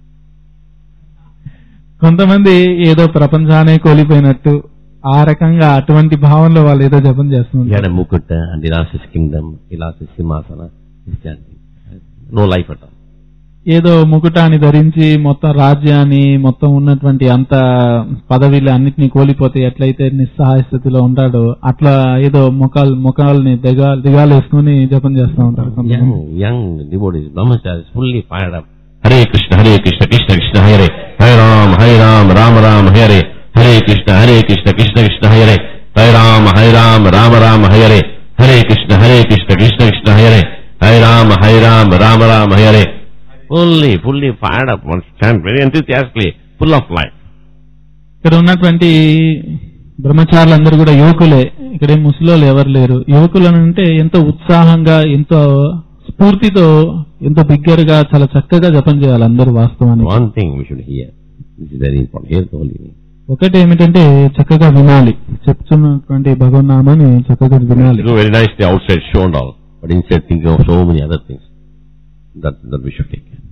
Speaker 2: కొంతమంది ఏదో ప్రపంచానే కోల్పోయినట్టు ఆ రకంగా అటువంటి భావంలో వాళ్ళు ఏదో జపం
Speaker 1: He had
Speaker 2: చేస్తున్నారు
Speaker 1: a Mukutta and he lost his kingdom, he lost his Simhasana, he's chanting. No life at all.
Speaker 2: ఏదో ముకుటాన్ని ధరించి మొత్తం రాజ్యాన్ని మొత్తం ఉన్నటువంటి అంత పదవిలు అన్నిటినీ కోల్పోతే ఎట్లయితే నిస్సహాయ స్థితిలో ఉంటాడో అట్లా ఏదో ముఖాలు ముఖాలని దిగా దిగాలేసుకుని జపం చేస్తూ ఉంటారు కొంతమంది.
Speaker 1: Young, young devotees, brahmacharis, fully fired up. Hare Krishna, Hare Krishna, Krishna Krishna, Hare Hare Ram, Hare Ram, Ram Ram, Hare Hare Krishna, Hare Krishna, Krishna Krishna, Hare Hare Ram, Hare Ram, Ram Ram, Hare Hare Krishna, Hare Krishna, Krishna Krishna, Hare Hare Ram, Hare Ram, Ram Ram, Hare Fully, fully fired up, one stand very enthusiastically, full of life.
Speaker 2: ఇక్కడ ఉన్నటువంటి బ్రహ్మచారులందరూ కూడా యువకులే ఇక్కడ ముసలోళ్ళు ఎవరు లేరు యువకులు అని అంటే ఎంతో ఉత్సాహంగా ఎంతో స్ఫూర్తితో ఎంతో బిగ్గరగా చాలా చక్కగా జపం చేయాలి అందరూ వాస్తవానికి
Speaker 1: One thing we should hear, this is very important, hear the holy name.
Speaker 2: ఒకటి ఏమిటంటే చక్కగా వినాలి చెప్తున్నటువంటి భగవన్నామాన్ని చక్కగా వినాలి
Speaker 1: You know, very nicely outside show and all, but inside thinking of so many other things that, that we should take care.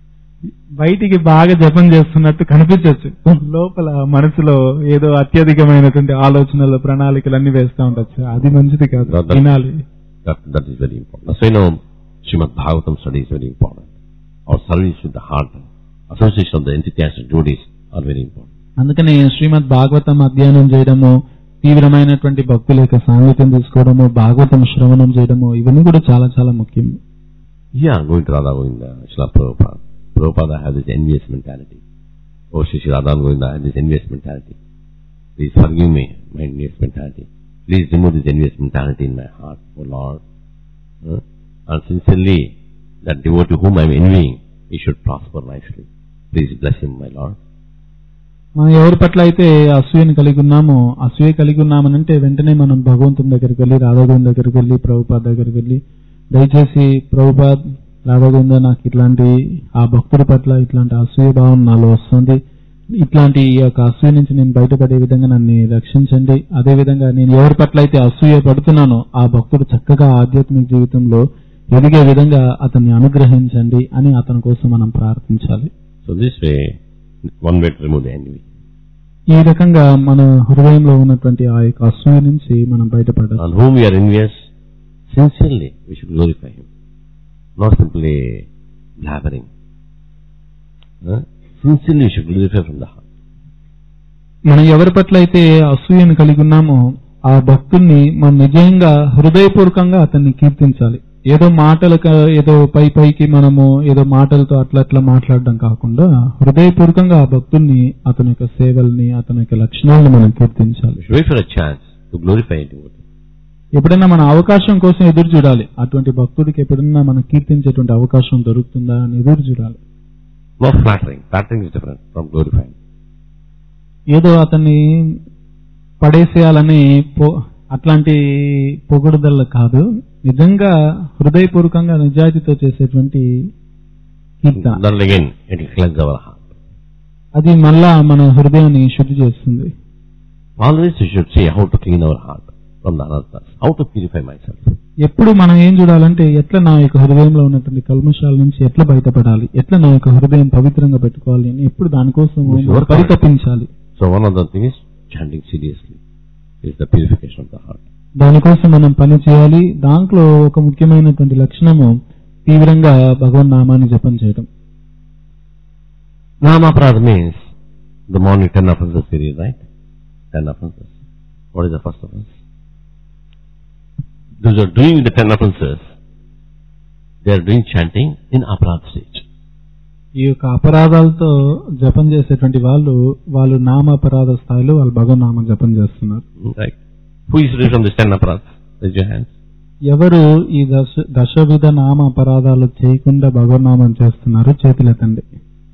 Speaker 2: బయటికి బాగా జపం చేస్తున్నట్టు కనిపించవచ్చు లోపల మనసులో ఏదో అత్యధికమైనటువంటి ఆలోచనలు ప్రణాళికలు అన్ని వేస్తూ ఉండొచ్చు అది మంచిది కాదు
Speaker 1: That- that-
Speaker 2: వినాలి
Speaker 1: That, that is very important. So, you know, Srimad Bhagavatam study is very important. Our service with the heart, association of the enthusiastic devotees are very important.
Speaker 2: అందుకని శ్రీమద్ భాగవతం అధ్యయనం చేయడము తీవ్రమైనటువంటి భక్తుల యొక్క సాంగత్యం తీసుకోవడము భాగవతం శ్రవణం చేయడము ఇవన్నీ కూడా చాలా చాలా ముఖ్యం
Speaker 1: Yeah, going to Radha Govinda, Srila Prabhupada. Prabhupada has this envious mentality. Oh, Sri Sri Radha Govinda has this envious mentality. Please forgive me, my envious mentality. Please remove this envious mentality in my heart, oh Lord. Huh? And sincerely, that devotee whom I am envying, he should prosper nicely. Please bless him, my Lord.
Speaker 2: మనం ఎవరి పట్ల అయితే అసూయను కలిగి ఉన్నామో అసూయ కలిగి ఉన్నామనంటే వెంటనే మనం భగవంతుని దగ్గరికి వెళ్ళి రాధాగోవింద్ దగ్గరికి వెళ్ళి ప్రభుపాద్ దగ్గరికి వెళ్ళి దయచేసి ప్రభుపాద్ రాధాగోవింద నాకు ఇట్లాంటి ఆ భక్తుడి పట్ల ఇట్లాంటి అసూయ భావం నాలో వస్తుంది ఇట్లాంటి ఈ యొక్క అసూయ నుంచి నేను బయటపడే విధంగా నన్ను రక్షించండి అదే విధంగా నేను ఎవరి పట్ల అయితే అసూయ పడుతున్నానో ఆ భక్తుడు చక్కగా ఆధ్యాత్మిక జీవితంలో ఎదిగే విధంగా అతన్ని అనుగ్రహించండి అని అతని కోసం మనం ప్రార్థించాలి
Speaker 1: So this way, one way to remove the envy.
Speaker 2: ఈ రకంగా మన హృదయంలో ఉన్నటువంటి ఆ యొక్క అసూయ నుంచి మనం బయటపడాలి
Speaker 1: On whom we are envious, sincerely we should glorify him. Not simply blabbering. Huh? Sincerely we should glorify from the heart.
Speaker 2: మనం ఎవరి పట్ల అయితే అసూయను కలిగి ఉన్నామో ఆ భక్తుల్ని మనం నిజంగా హృదయపూర్వకంగా అతన్ని కీర్తించాలి ఏదో మాటలకు ఏదో పై పైకి మనము ఏదో మాటలతో అట్లా అట్లా మాట్లాడడం కాకుండా హృదయపూర్వకంగా ఆ భక్తుల్ని అతని యొక్క సేవల్ని అతని యొక్క లక్షణాలను మనం కీర్తించాలి
Speaker 1: We should wait for a chance to glorify a devotee.
Speaker 2: ఎప్పుడైనా మన అవకాశం కోసం ఎదురు చూడాలి అటువంటి భక్తుడికి ఎప్పుడైనా మనం కీర్తించేటువంటి అవకాశం దొరుకుతుందా అని ఎదురు చూడాలి
Speaker 1: Not flattering. Flattering is different from glorifying.
Speaker 2: ఏదో అతన్ని పడేసేయాలని పో అట్లాంటి పొగడుదల కాదు నిజంగా హృదయపూర్వకంగా నిజాయితీతో చేసేటువంటి కీర్తన
Speaker 1: Then again, it will cleanse our heart.
Speaker 2: అది మళ్ళా మన హృదయాన్ని శుద్ధి చేస్తుంది
Speaker 1: Always we should see how to clean our heart from the anarthas. How to purify myself.
Speaker 2: ఎప్పుడు మనం ఏం చూడాలంటే ఎట్లా నా యొక్క హృదయంలో ఉన్నటువంటి కల్మషాల నుంచి ఎట్లా బయటపడాలి ఎట్లా నా యొక్క హృదయం పవిత్రంగా పెట్టుకోవాలి అని ఎప్పుడు దానికోసం
Speaker 1: Sure.
Speaker 2: పరితపించాలి
Speaker 1: So one of the things is chanting seriously. Is the purification of the heart.
Speaker 2: దానికోసం మనం పని చేయాలి దాంట్లో ఒక ముఖ్యమైనటువంటి లక్షణము తీవ్రంగా భగవన్ నామాన్ని జపం చేయడం
Speaker 1: Namaprad means the morning ten offenses series, right? Ten offenses. What is the first offense? Those who are doing the ten offenses, they are doing chanting in aparad stage.
Speaker 2: ఈ యొక్క అపరాధాలతో జపం చేసేటువంటి వాళ్ళు వాళ్ళు నామ అపరాధ స్థాయిలో వాళ్ళు భగవన్ నామం జపం చేస్తున్నారు
Speaker 1: Right. Who is free from these ten aparads? Raise your hands.
Speaker 2: ఎవరు ఈ దశ దశవిధ నామ అపరాధాలు చేయకుండా భగవన్ నామం చేస్తున్నారు చేతులెత్తండి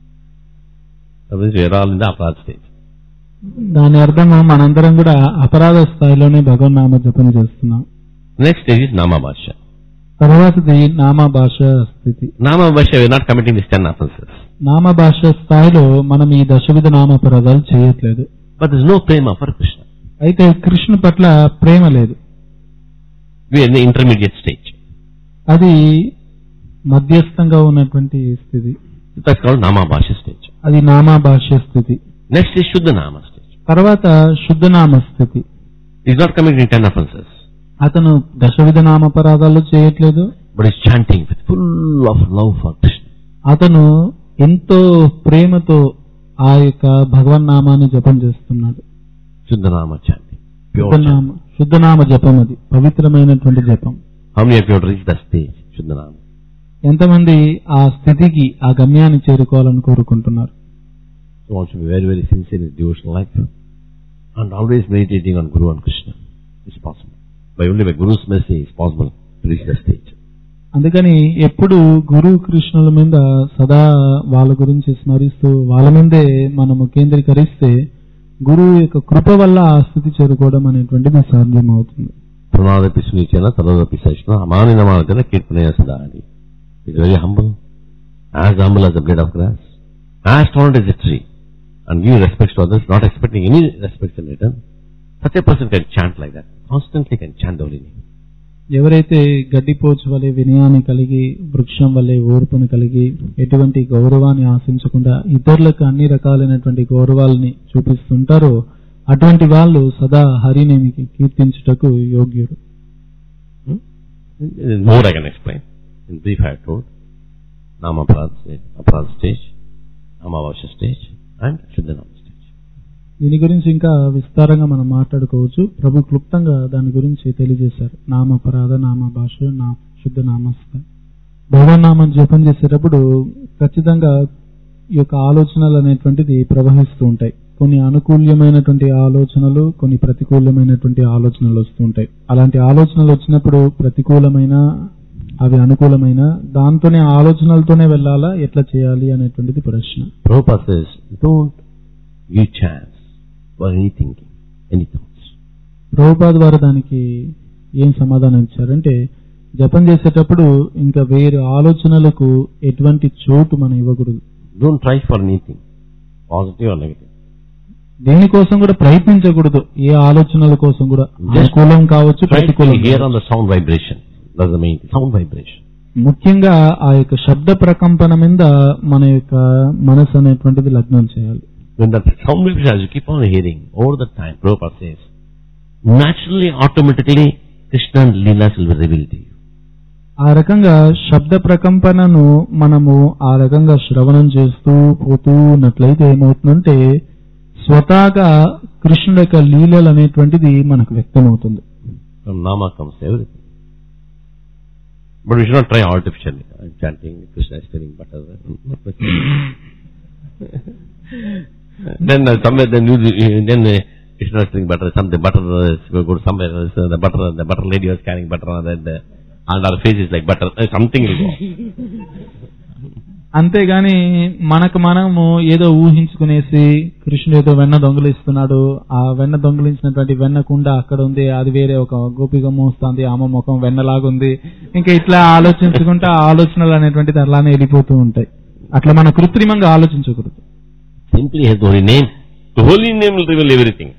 Speaker 1: That means we are all in the aparad stage.
Speaker 2: దాని అర్థం మనందరం కూడా అపరాధ స్థాయిలోనే భగవన్ నామ జపం చేస్తున్నాం
Speaker 1: Next stage is Namabhasha.
Speaker 2: తర్వాతది నామ భాష స్థితి
Speaker 1: Namabhasha, we are not committing these ten offenses.
Speaker 2: నామ భాష స్థాయిలో మనం ఈ దశవిధ నామ అపరాధాలు చేయట్లేదు
Speaker 1: But there is no prema for Krishna.
Speaker 2: అయితే కృష్ణ పట్ల ప్రేమ లేదు
Speaker 1: We are in the intermediate stage.
Speaker 2: అది మధ్యస్థంగా ఉన్నటువంటి స్థితి
Speaker 1: That's called Namabhasha stage.
Speaker 2: అది నామా భాష్య స్థితి
Speaker 1: Next is Shuddha Nama stage.
Speaker 2: తర్వాత శుద్ధనామ స్థితి
Speaker 1: He is not committing ten offenses.
Speaker 2: అతను దశవిధ నామపరాధాలు చేయట్లేదు
Speaker 1: but is chanting with full of love for Krishna.
Speaker 2: అతను ఎంతో ప్రేమతో ఆ యొక్క భగవన్ నామాన్ని జపం చేస్తున్నాడు
Speaker 1: Shuddhanama chanting. Pure
Speaker 2: శుద్ధనామ
Speaker 1: chanting.
Speaker 2: శుద్ధనామ జపం అది పవిత్రమైనటువంటి జపం
Speaker 1: How many of you have reached that stage, Shuddhanama?
Speaker 2: ఎంతమంది ఆ స్థితికి ఆ గమ్యాన్ని చేరుకోవాలని కోరుకుంటున్నారు
Speaker 1: So one should be very, very sincere in devotional life and always meditating on Guru and Krishna. It's possible. By only by Guru's mercy it's possible to reach that stage.
Speaker 2: అందుకని ఎప్పుడు గురు కృష్ణుల మీద సదా వాళ్ళ గురించి స్మరిస్తూ వాళ్ళ మీదే మనము కేంద్రీకరిస్తే గురువు యొక్క కృప వల్ల ఆ స్థితి చేరుకోవడం అనేటువంటిది సాధ్యం అవుతుంది
Speaker 1: Pranadapi Sunicana, Taradapi Sashna, Amani Namanakana, Kirtanaya Sadhani. He's very humble, as humble as a blade of grass, as tolerant as a tree, and give respect to others, not expecting any respect in return. Such a person can chant like that, constantly can chant the holy name.
Speaker 2: ఎవరైతే గడ్డిపోచు వలె వినయాన్ని కలిగి వృక్షం వలె ఓర్పును కలిగి ఎటువంటి గౌరవాన్ని ఆశించకుండా ఇతరులకు అన్ని రకాలైనటువంటి గౌరవాలని చూపిస్తుంటారో అటువంటి వాళ్ళు సదా హరినేమికి కీర్తించుటకు యోగ్యుడు
Speaker 1: There's more I can explain. In brief I have told. Nama Aparad stage, Aparad stage, Amavasya stage, and Shuddhanama stage.
Speaker 2: దీని గురించి ఇంకా విస్తారంగా మనం మాట్లాడుకోవచ్చు ప్రభు క్లుప్తంగా దాని గురించి తెలియజేశారు నామ అపరాధ నామ భాష నా శుద్ధ నామస్థ భగవన్నామం జపం చేసేటప్పుడు ఖచ్చితంగా ఈ యొక్క ఆలోచనలు అనేటువంటిది ప్రవహిస్తూ ఉంటాయి కొన్ని అనుకూల్యమైనటువంటి ఆలోచనలు కొన్ని ప్రతికూలమైనటువంటి ఆలోచనలు వస్తూ ఉంటాయి అలాంటి ఆలోచనలు వచ్చినప్పుడు ప్రతికూలమైన అవి అనుకూలమైన దాంతోనే ఆలోచనలతోనే వెళ్ళాలా ఎట్లా చేయాలి అనేటువంటిది ప్రశ్న
Speaker 1: Prabhupada says, don't give chance for any thinking, any thoughts.
Speaker 2: Prabhupad వారు దానికి ఏం సమాధానం ఇచ్చారంటే జపం చేసేటప్పుడు ఇంకా వేరే ఆలోచనలకు ఎటువంటి చోటు మనం ఇవ్వకూడదు
Speaker 1: Don't try for anything, positive or negative.
Speaker 2: దేనికోసం కూడా ప్రయత్నించకూడదు ఏ ఆలోచనల కోసం కూడా
Speaker 1: Just
Speaker 2: అనుకూలం కావచ్చు
Speaker 1: Try to
Speaker 2: ప్రతికూలం
Speaker 1: hear on
Speaker 2: కావచ్చు.
Speaker 1: the sound vibration. That's the main thing. Sound vibration.
Speaker 2: ముఖ్యంగా ఆ యొక్క శబ్ద ప్రకంపన మీద మన యొక్క మనసు అనేటువంటిది లగ్నం చేయాలి
Speaker 1: When the sound vibrations you keep on hearing over the time, Prabhupada says, naturally, automatically, Krishna and Leelas will be revealed to you.
Speaker 2: ఆ రకంగా శబ్ద ప్రకంపనను మనము ఆ రకంగా శ్రవణం చేస్తూ పోతూ ఉన్నట్లయితే ఏమవుతుందంటే స్వతహాగా కృష్ణుడి యొక్క లీలలు అనేటువంటిది మనకు వ్యక్తమవుతుంది
Speaker 1: From Nama comes everything. But we should not try artificially. I'm chanting, Krishna is telling butter. Not necessary. then uh, somewhere, then you, then uh, Krishna is telling butter, something butter, uh, we go to somewhere, else, uh, the butter, the butter lady was carrying butter, and then the, and our face is like butter, uh, something will go.
Speaker 2: అంతేగాని మనకు మనము ఏదో ఊహించుకునేసి కృష్ణుడు ఏదో వెన్న దొంగలిస్తున్నాడు ఆ వెన్న దొంగలించినటువంటి వెన్న కుండ అక్కడ ఉంది అది వేరే ఒక గోపిక మోస్తుంది ఆమె ముఖం వెన్నలాగుంది ఇంకా ఇట్లా ఆలోచించుకుంటే ఆ ఆలోచనలు అనేటువంటిది అలానే వెళ్ళిపోతూ ఉంటాయి అట్లా మనం కృత్రిమంగా ఆలోచించకూడదు
Speaker 1: Simply has the holy name. The holy name will reveal everything.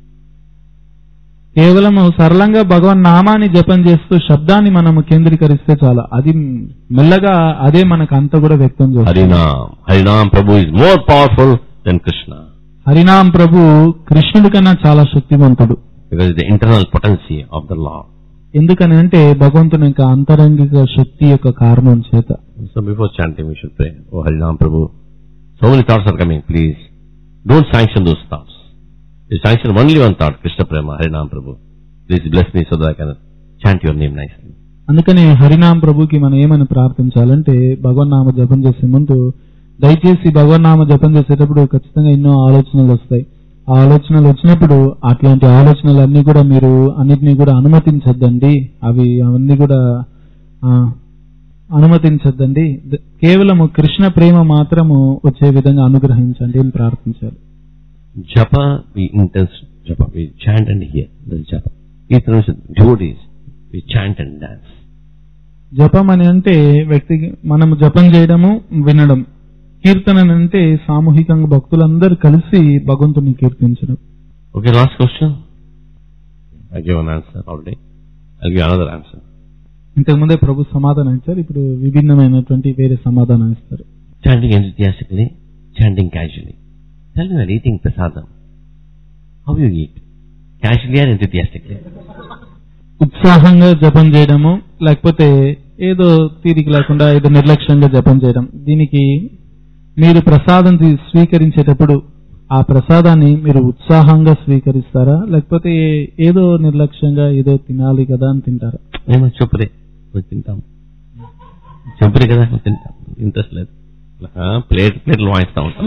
Speaker 2: కేవలం సరళంగా భగవన్ నామాన్ని జపం చేస్తూ శబ్దాన్ని మనము కేంద్రీకరిస్తే చాలు అది మెల్లగా అదే మనకు అంతా కూడా వ్యక్తం చేస్తుంది
Speaker 1: Harinam. Harinam Prabhu is more powerful than Krishna.
Speaker 2: హరినాం ప్రభు కృష్ణుడి కన్నా చాలా శక్తివంతుడు
Speaker 1: Because it's the internal potency of the Lord.
Speaker 2: ఎందుకని అంటే భగవంతుని యొక్క అంతరంగిక శక్తి యొక్క కారణం చేత
Speaker 1: So before chanting we should pray. Oh Harinam Prabhu, so many thoughts are coming, please. Don't sanction those thoughts. You sanction only one thought, Krishna Prema, Harinam Prabhu. Please bless me so that I can chant your name nicely.
Speaker 2: అందుకని హరినాం ప్రభుకి మనం ఏమని ప్రార్థించాలంటే భగవన్నామ జపం చేసే ముందు దయచేసి భగవన్నామ జపం చేసేటప్పుడు ఖచ్చితంగా ఎన్నో ఆలోచనలు వస్తాయి ఆ ఆలోచనలు వచ్చినప్పుడు అట్లాంటి ఆలోచనలు అన్ని కూడా మీరు అన్నిటినీ కూడా అనుమతించద్దండి అవి అవన్నీ కూడా ఆ, అనుమతించద్దండి ద- కేవలము కృష్ణ ప్రేమ మాత్రము వచ్చే విధంగా అనుగ్రహించండి అని ప్రార్థించాలి
Speaker 1: Japa, we intense japa. We chant and hear. That's japa. Kirtan devotees, we chant and dance.
Speaker 2: జపం అని అంటే వ్యక్తికి మనము జపం చేయడము వినడం కీర్తన అని అంటే సామూహికంగా భక్తులందరూ కలిసి భగవంతుని కీర్తించడం
Speaker 1: Okay, last question. I gave an answer already. I'll give another answer.
Speaker 2: ఇంతకుముందే ప్రభు సమాధానం ఇచ్చారు ఇప్పుడు విభిన్నమైనటువంటి వేరే సమాధానం ఇస్తారు
Speaker 1: Chanting enthusiastically, chanting casually. Tell me while eating prasadam, how you eat? Casually or enthusiastically?
Speaker 2: ఉత్సాహంగా జపం చేయడము లేకపోతే ఏదో తీరిక లేకుండా ఏదో నిర్లక్ష్యంగా జపం చేయడం దీనికి మీరు ప్రసాదం తీ- స్వీకరించేటప్పుడు ఆ ప్రసాదాన్ని మీరు ఉత్సాహంగా స్వీకరిస్తారా లేకపోతే ఏదో నిర్లక్ష్యంగా ఏదో తినాలి కదా అని తింటారా
Speaker 1: ఏమో చెప్పురే కొంచెం తింటాం చెప్పురే కదా కొంచెం తింటాం ఇంట్రెస్ట్ లేదు ఆ, ప్లేట్ ప్లేట్లు వాయిస్తా ఉంటాం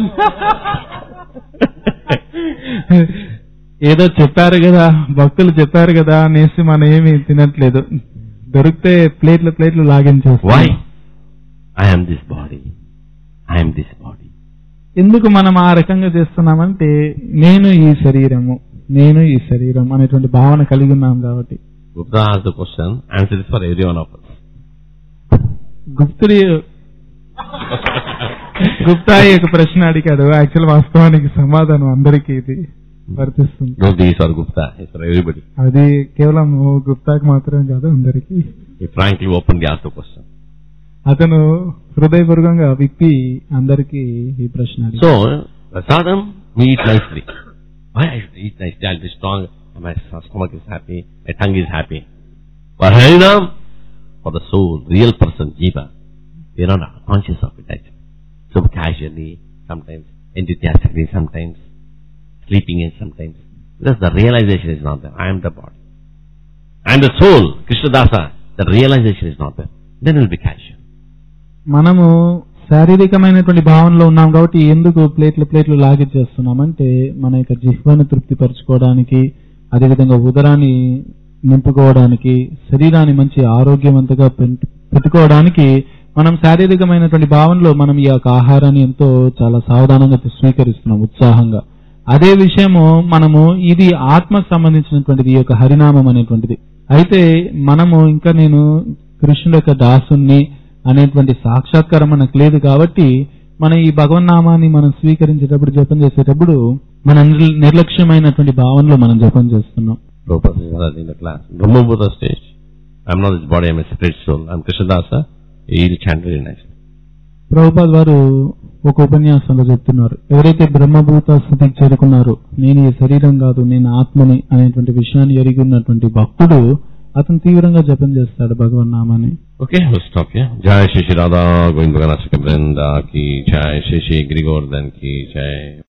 Speaker 2: ఏదో చెప్పారు కదా భక్తులు చెప్పారు కదా అనేసి మనం ఏమి తినట్లేదు దొరికితే ప్లేట్లు ప్లేట్లు లాగించేస్తాం
Speaker 1: why I am this body I am this body
Speaker 2: ఎందుకు మనం ఆ రకంగా చేస్తున్నామంటే నేను ఈ శరీరము నేను ఈ శరీరం అనేటువంటి భావన కలిగి ఉన్నాం కాబట్టి
Speaker 1: Gupta asked the question, answer is for every one of us.
Speaker 2: గుప్తుడి Gupta ఈ యొక్క ప్రశ్న అడిగాడు యాక్చువల్ వాస్తవానికి సమాధానం అందరికీ ఇది వర్తిస్తుంది
Speaker 1: Don't think it's for Gupta, it's for everybody.
Speaker 2: అది కేవలం గుప్తాకి మాత్రమే కాదు అందరికీ
Speaker 1: He frankly openly asked the question.
Speaker 2: అతను హృదయపూర్వకంగా విప్పి అందరికీ ఈ ప్రశ్న అడిగాడు
Speaker 1: So, prasadam, we eat nicely. Why I should eat nicely? I'll be strong, my stomach is happy, my tongue is happy. For Harinam, for the soul, real person, Jiva, we are not conscious of it actually. So casually, sometimes enthusiastically, sometimes sleeping in sometimes. Because the realization is not there. I am the body. I am the soul, Krishnadasa. The realization is not there. Then it will be casual.
Speaker 2: మనము శారీరకమైనటువంటి భావనలో ఉన్నాం కాబట్టి ఎందుకు ప్లేట్లు ప్లేట్లు లాగిచ్చేస్తున్నామంటే మన యొక్క జిహ్వను తృప్తిపరచుకోవడానికి అదేవిధంగా ఉదరాన్ని నింపుకోవడానికి శరీరాన్ని మంచి ఆరోగ్యవంతంగా పెంటు- పెట్టుకోవడానికి మనం శారీరకమైనటువంటి భావనలో మనం ఈ యొక్క ఆహారాన్ని ఎంతో చాలా సావధానంగా స్వీకరిస్తున్నాం ఉత్సాహంగా అదే విషయము మనము ఇది ఆత్మకు సంబంధించినటువంటిది ఈ యొక్క హరినామం అనేటువంటిది అయితే మనము ఇంకా నేను కృష్ణుడు యొక్క దాసుని అనేటువంటి సాక్షాత్కారం మనకు లేదు కాబట్టి మన ఈ భగవన్నామాన్ని మనం స్వీకరించేటప్పుడు జపం చేసేటప్పుడు మన నిర్ల- నిర్లక్ష్యమైనటువంటి భావనలో మనం జపం చేస్తున్నాం
Speaker 1: Prabhupada says in the class, Brahmabhuta stage. I'm not this body, I'm a spirit soul. I'm Krishnadasa. he'll chant very nicely.
Speaker 2: Prabhupad వారు ఒక ఉపన్యాసంలో చెప్తున్నారు ఎవరైతే బ్రహ్మభూత స్థితికి చేరుకున్నారో నేను ఈ శరీరం కాదు నేను ఆత్మని అనేటువంటి విషయాన్ని ఎరిగి ఉన్నటువంటి భక్తుడు అతను తీవ్రంగా జపం చేస్తాడు భగవన్ నామాన్ని
Speaker 1: Okay, we'll stop here. Jai Shri Shri Radha Govind Bhaganasika Vrinda ki Jai Shri Shri Grigordhan ki Jai.